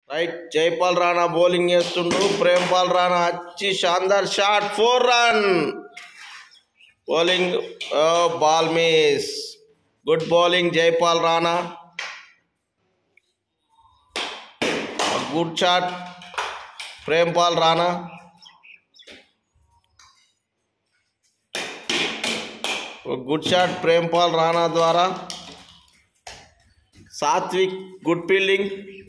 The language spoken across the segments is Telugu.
రైట్ జైపాల్ రాణా బౌలింగ్ చేస్తుండు ప్రేమ్పాల్ రాణా వచ్చి షాందార్ shot four run bowling ball miss good bowling Jaipal Rana good shot Prempal Rana good shot Prempal Rana ద్వారా సాత్విక్ గుడ్ ఫీల్డింగ్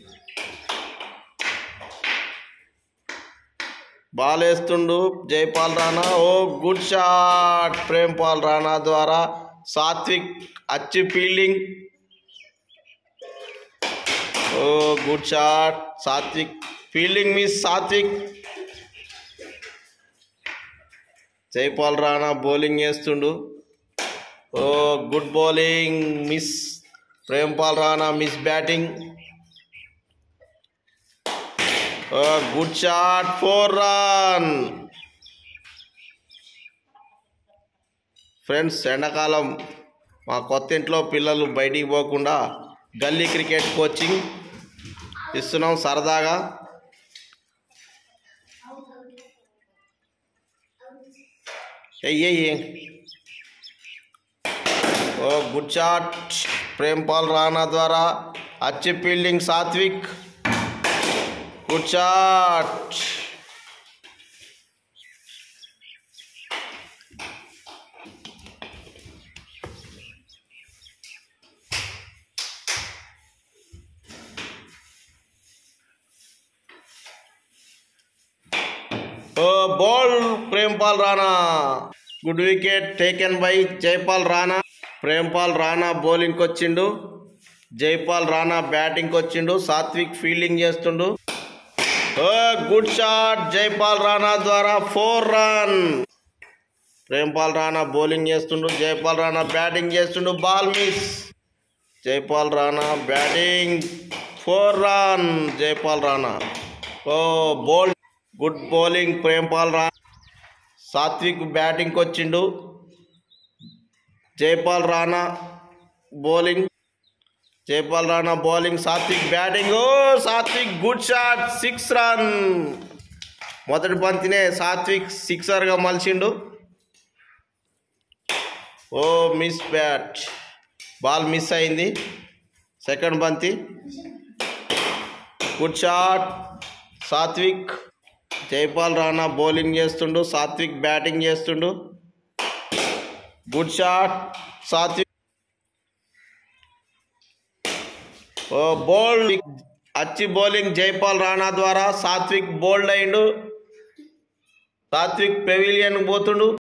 బాల్ వేస్తుండు Jaipal Rana oh good shot Prempal Rana ద్వారా సాత్విక్ అచ్చి fielding oh good shot Satvik fielding miss Satvik Jaipal Rana bowling వేస్తుండు oh good bowling miss Prempal Rana miss batting good shot four run friends ఎండాకాలం మా కొత్త ఇంట్లో పిల్లలు బయటికి పోకుండా గల్లీ క్రికెట్ కోచింగ్ ఇస్తున్నాం సరదాగా ఎయ్యి oh good shot Prempal Rana ద్వారా అచ్చి fielding Satvik good shot oh ball Prempal Rana good wicket taken by Jaipal Rana Prempal Rana బౌలింగ్కి వచ్చిండు జైపాల్ రాణా బ్యాటింగ్కి వచ్చిండు సాత్విక్ ఫీల్డింగ్ చేస్తుండు oh good shot Jaipal Rana ద్వారా four run Prempal Rana bowling చేస్తుండు జైపాల్ రాణా బ్యాటింగ్ చేస్తుండు ball miss Jaipal Rana batting four run Jaipal Rana oh bowl good bowling Prempal Rana Satvik బ్యాటింగ్కి వచ్చిండు Jaipal Rana bowling Jaipal Rana bowling Satvik batting oh Satvik good shot six run మొదటి బంతినే సాత్విక్ సిక్సర్గా మలిచిండు oh miss bat ball miss అయింది సెకండ్ బంతి good shot Satvik Jaipal Rana bowling చేస్తుండు సాత్విక్ బ్యాటింగ్ చేస్తుండు good shot Satvik oh bowled అచ్చి బౌలింగ్ జైపాల్ రాణా ద్వారా సాత్విక్ బోల్డ్ అయిండు సాత్విక్ పెవిలియన్ పోతుండు